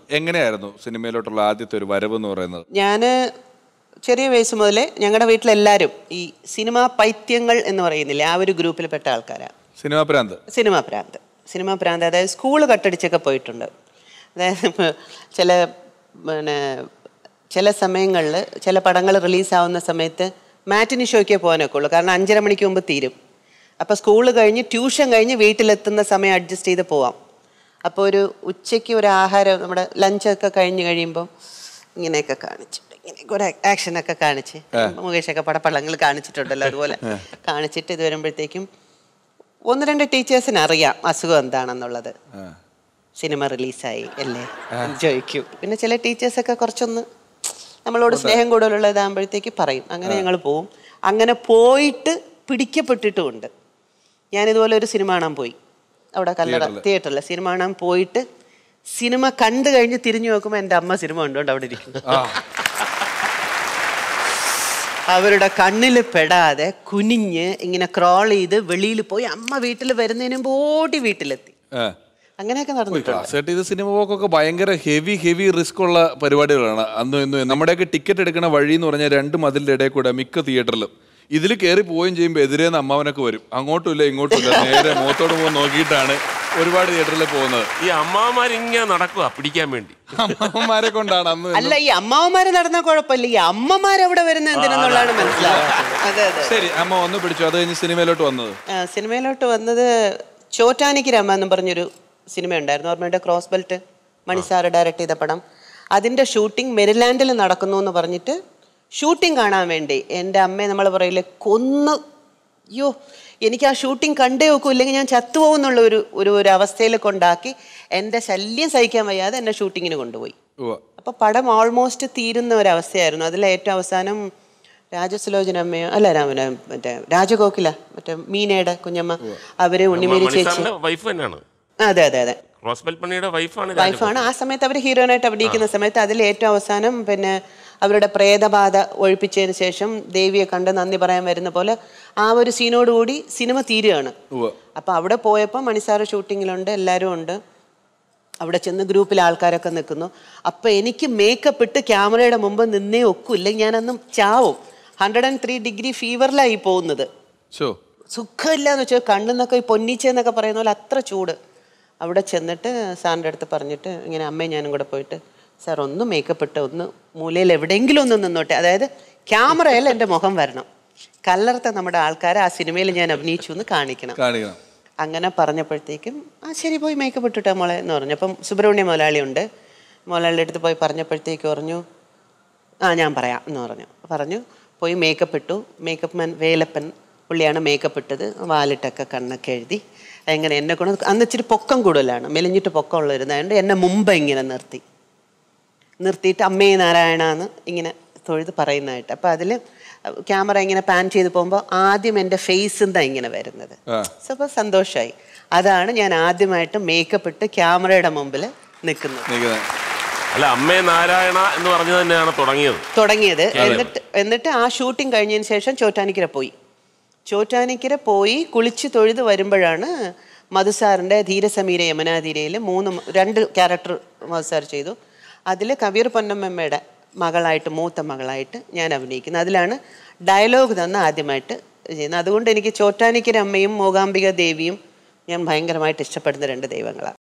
എങ്ങനെയായിരുന്നു സിനിമയിലോട്ടുള്ള ആദ്യത്തെ ഒരു വരവ് എന്ന് പറയുന്നത് ഞാൻ ചെറിയ വയസ്സ് മുതലേ ഞങ്ങളുടെ വീട്ടിലെല്ലാവരും ഈ സിനിമാ പൈത്യങ്ങൾ എന്ന് പറയുന്നില്ലേ ആ ഒരു ഗ്രൂപ്പിൽപ്പെട്ട ആൾക്കാരാണ് സിനിമാ പ്രാന്ത് സിനിമാ പ്രാന്ത് സിനിമാ പ്രാന്ത് അതായത് സ്കൂൾ കട്ടടിച്ചൊക്കെ പോയിട്ടുണ്ട് അതായത് ഇപ്പൊ ചില പിന്നെ ചില സമയങ്ങളിൽ ചില പടങ്ങൾ റിലീസാവുന്ന സമയത്ത് മാറ്റിനി ഷോയ്ക്കേ പോകാനൊക്കെ ഉള്ളൂ കാരണം അഞ്ചര മണിക്ക് മുമ്പ് തീരും അപ്പോൾ സ്കൂൾ കഴിഞ്ഞ് ട്യൂഷൻ കഴിഞ്ഞ് വീട്ടിലെത്തുന്ന സമയം അഡ്ജസ്റ്റ് ചെയ്ത് പോവാം അപ്പോൾ ഒരു ഉച്ചയ്ക്ക് ഒരു ആഹാരം നമ്മുടെ ലഞ്ചൊക്കെ കഴിഞ്ഞ് കഴിയുമ്പോൾ ഇങ്ങനെയൊക്കെ കാണിച്ചിട്ട് ഇങ്ങനെയൊക്കെ ഒരു ആക്ഷനൊക്കെ കാണിച്ച് മുകേഷൊക്കെ പടപ്പള്ളങ്ങൾ കാണിച്ചിട്ടുണ്ടല്ലോ അതുപോലെ കാണിച്ചിട്ട് ഇത് വരുമ്പോഴത്തേക്കും ഒന്ന് രണ്ട് ടീച്ചേഴ്സിന് അറിയാം അസുഖം എന്താണെന്നുള്ളത് സിനിമ റിലീസായി അല്ലേ എന്ന് ചോദിക്കും പിന്നെ ചില ടീച്ചേഴ്സൊക്കെ കുറച്ചൊന്ന് നമ്മളോട് സ്നേഹം കൂടുതലുള്ളതാകുമ്പോഴത്തേക്ക് പറയും അങ്ങനെ ഞങ്ങൾ പോവും അങ്ങനെ പോയിട്ട് പിടിക്കപ്പെട്ടിട്ടുമുണ്ട് ഞാനിതുപോലെ ഒരു സിനിമ കാണാൻ പോയി അവിടെ കല്ലട തിയേറ്ററിൽ സിനിമ കാണാൻ പോയിട്ട് സിനിമ കണ്ടു കഴിഞ്ഞ് തിരിഞ്ഞു നോക്കുമ്പോൾ എൻ്റെ അമ്മ സിനിമ കണ്ടുകൊണ്ട് അവിടെ ഇരിക്കുന്നു അവരുടെ കണ്ണിൽ പെടാതെ കുനിഞ്ഞ് ഇങ്ങനെ ക്രോൾ ചെയ്ത് വെളിയിൽ പോയി അമ്മ വീട്ടിൽ വരുന്നതിന് മുമ്പ് ഓടി വീട്ടിലെത്തി ആ. അങ്ങനെയൊക്കെ നടന്നിട്ടുണ്ട് കാസറ്റ് ഇത് സിനിമ പോക്കൊക്കെ ഭയങ്കര ഹെവി ഹെവി റിസ്ക് ഉള്ള പരിപാടികളാണ് അന്നും ഇന്നും നമ്മുടെയൊക്കെ ടിക്കറ്റ് എടുക്കുന്ന വഴി എന്ന് പറഞ്ഞാൽ രണ്ട് മതിലിന്റെ ഇടയിൽ കൂടെ മിക്ക തിയേറ്ററിലും ഇതിൽ കയറി പോവുകയും ചെയ്യുമ്പോൾ എതിരേന്ന് അമ്മാവനൊക്കെ വരും അങ്ങോട്ടും ഇല്ല ഇങ്ങോട്ടും ഇല്ല നേരെ മുഖത്തോട് മുഖം നോക്കിയിട്ടാണ് ഒരുപാട് തിയേറ്ററിൽ പോകുന്നത് ഈ അമ്മാവന്മാരിങ്ങനെ നടക്കുക പിടിക്കാൻ വേണ്ടി അമ്മാവന്മാരെ കൊണ്ടാണ് അന്ന് അല്ല ഈ അമ്മാവന്മാര് നടന്നാൽ കുഴപ്പമില്ല ഈ അമ്മമാർ അവിടെ വരുന്ന എന്തിനെന്നുള്ളതാണ് മനസ്സിലാവാത്തത് അതെ അതെ ശരി അമ്മ ഒന്ന് പിടിച്ചു അത് കഴിഞ്ഞ് സിനിമയിലോട്ട് വന്നത് ആ, സിനിമയിലോട്ട് വന്നത് ചോറ്റാനിക്ക് രമ എന്ന് പറഞ്ഞൊരു സിനിമ ഉണ്ടായിരുന്നു ഓർമ്മയുടെ ക്രോസ് ബെൽറ്റ് മണിസാറ് ഡയറക്റ്റ് ചെയ്ത പടം അതിൻ്റെ ഷൂട്ടിംഗ് മെരിലാൻഡിൽ നടക്കുന്നു എന്ന് പറഞ്ഞിട്ട് ഷൂട്ടിംഗ് കാണാൻ വേണ്ടി എൻ്റെ അമ്മയെ നമ്മൾ പറയില്ലേ കൊന്ന് അയ്യോ എനിക്ക് ആ ഷൂട്ടിംഗ് കണ്ടേ നോക്കൂ ഇല്ലെങ്കിൽ ഞാൻ ചത്തുപോകും എന്നുള്ള ഒരു ഒരു ഒരു അവസ്ഥയിൽ കൊണ്ടാക്കി എൻ്റെ ശല്യം സഹിക്കാൻ വയ്യാതെ എന്നെ ഷൂട്ടിങ്ങിന് കൊണ്ടുപോയി ഉവ്വ. അപ്പോൾ പടം ഓൾമോസ്റ്റ് തീരുന്ന ഒരവസ്ഥയായിരുന്നു അതിൽ ഏറ്റവും അവസാനം രാജസുലോചന അമ്മയോ അല്ല രാമന മറ്റേ രാജഗോകുല മറ്റേ മീനയുടെ കുഞ്ഞമ്മ അവര് ഉണ്ണിമേരി ചേച്ചി മണിസാറിന്റെ വൈഫ് തന്നെയാണ് അതെ അതെ അതെ റോസ്ബെൽ പണിയുടെ വൈഫാണ് വൈഫാണ് ആ സമയത്ത് അവർ ഹീറോയിനായിട്ട് അഭിനയിക്കുന്ന സമയത്ത് അതിൽ ഏറ്റവും അവസാനം പിന്നെ അവരുടെ പ്രേതബാധ ഒഴിപ്പിച്ചതിന് ശേഷം ദേവിയെ കണ്ട് നന്ദി പറയാൻ വരുന്ന പോലെ ആ ഒരു സീനോടുകൂടി സിനിമ തീരുകയാണ് ഉവ്വ. അപ്പോൾ അവിടെ പോയപ്പോൾ മണിസാറ് ഷൂട്ടിങ്ങിലുണ്ട് എല്ലാവരും ഉണ്ട് അവിടെ ചെന്ന് ഗ്രൂപ്പിൽ ആൾക്കാരൊക്കെ നിൽക്കുന്നു അപ്പോൾ എനിക്ക് മേക്കപ്പ് ഇട്ട് ക്യാമറയുടെ മുമ്പ് നിന്നേ ഒക്കില്ല ഞാനന്നും ചാവും ഹൺഡ്രഡ് ആൻഡ് ത്രീ ഡിഗ്രി ഫീവറിലായി പോകുന്നത് ഷോ സുഖമില്ല എന്ന് വെച്ചാൽ കണ്ണെന്നൊക്കെ ഈ പൊന്നിച്ച എന്നൊക്കെ പറയുന്ന പോലെ അത്ര ചൂട് അവിടെ ചെന്നിട്ട് സാറിൻ്റെ അടുത്ത് പറഞ്ഞിട്ട് ഇങ്ങനെ അമ്മയും ഞാനും കൂടെ പോയിട്ട് സാർ ഒന്ന് മേക്കപ്പ് ഇട്ട് ഒന്ന് മൂലയിൽ എവിടെയെങ്കിലും ഒന്ന് നിന്നോട്ടെ അതായത് ക്യാമറയിൽ എൻ്റെ മുഖം വരണം കല്ലർത്ത നമ്മുടെ ആൾക്കാരെ ആ സിനിമയിൽ ഞാൻ അഭിനയിച്ചു എന്ന് കാണിക്കണം കാണിക്കണം അങ്ങനെ പറഞ്ഞപ്പോഴത്തേക്കും ആ ശരി പോയി മേക്കപ്പ് ഇട്ടിട്ടെ മോളെ എന്ന് പറഞ്ഞു അപ്പം സുബ്രഹ്മണ്യ മുതലാളി ഉണ്ട് മുതലാളിയുടെ അടുത്ത് പോയി പറഞ്ഞപ്പോഴത്തേക്ക് പറഞ്ഞു ആ ഞാൻ പറയാം എന്ന് പറഞ്ഞു പറഞ്ഞു പോയി മേക്കപ്പ് ഇട്ടു മേക്കപ്പ് മാൻ വേലപ്പൻ പുള്ളിയാണ് മേക്കപ്പ് ഇട്ടത് വാലിട്ടൊക്കെ കണ്ണൊക്കെ എഴുതി എങ്ങനെ എന്നെ കൊണ്ട് അന്ന് ഇച്ചിരി പൊക്കം കൂടുതലാണ് മെലിഞ്ഞിട്ട് പൊക്കം ഉള്ളവരുന്നതുകൊണ്ട് എന്നെ മുമ്പ് ഇങ്ങനെ നിർത്തി നിർത്തിയിട്ട് അമ്മേ നാരായണ എന്ന് ഇങ്ങനെ തൊഴുത് പറയുന്നതായിട്ട് അപ്പോൾ അതിൽ ക്യാമറ ഇങ്ങനെ പാൻ ചെയ്ത് പോകുമ്പോൾ ആദ്യം എൻ്റെ ഫേസ് എന്താ ഇങ്ങനെ വരുന്നത് ആ. സോ അപ്പോൾ സന്തോഷമായി അതാണ് ഞാൻ ആദ്യമായിട്ട് മേക്കപ്പ് ഇട്ട് ക്യാമറയുടെ മുമ്പിൽ നിൽക്കുന്നത് നിൽക്കുന്നത് അല്ല അമ്മേ നാരായണ എന്ന് പറഞ്ഞു തന്നെയാണ് തുടങ്ങിയത് തുടങ്ങിയത് എന്നിട്ട് എന്നിട്ട് ആ ഷൂട്ടിംഗ് കഴിഞ്ഞതിന് ശേഷം ചോറ്റാനിക്കര പോയി ചോറ്റാനിക്കര പോയി കുളിച്ച് തൊഴുത് വരുമ്പോഴാണ് മധുസാറിൻ്റെ ധീരസമീര യമുനാധീരയിൽ മൂന്ന് മ- രണ്ട് ക്യാരക്ടർ മധുസാർ ചെയ്തു അതിൽ കബീർ പൊന്നമ്മയുടെ മകളായിട്ട് മൂത്ത മകളായിട്ട് ഞാൻ അഭിനയിക്കുന്നത് അതിലാണ് ഡയലോഗ് തന്ന് ആദ്യമായിട്ട് ചെയ്യുന്നത് അതുകൊണ്ട് എനിക്ക് ചോറ്റാനിക്കര അമ്മയും മൂകാംബിക ദേവിയും ഞാൻ ഭയങ്കരമായിട്ട് ഇഷ്ടപ്പെടുന്ന രണ്ട് ദൈവങ്ങളാണ്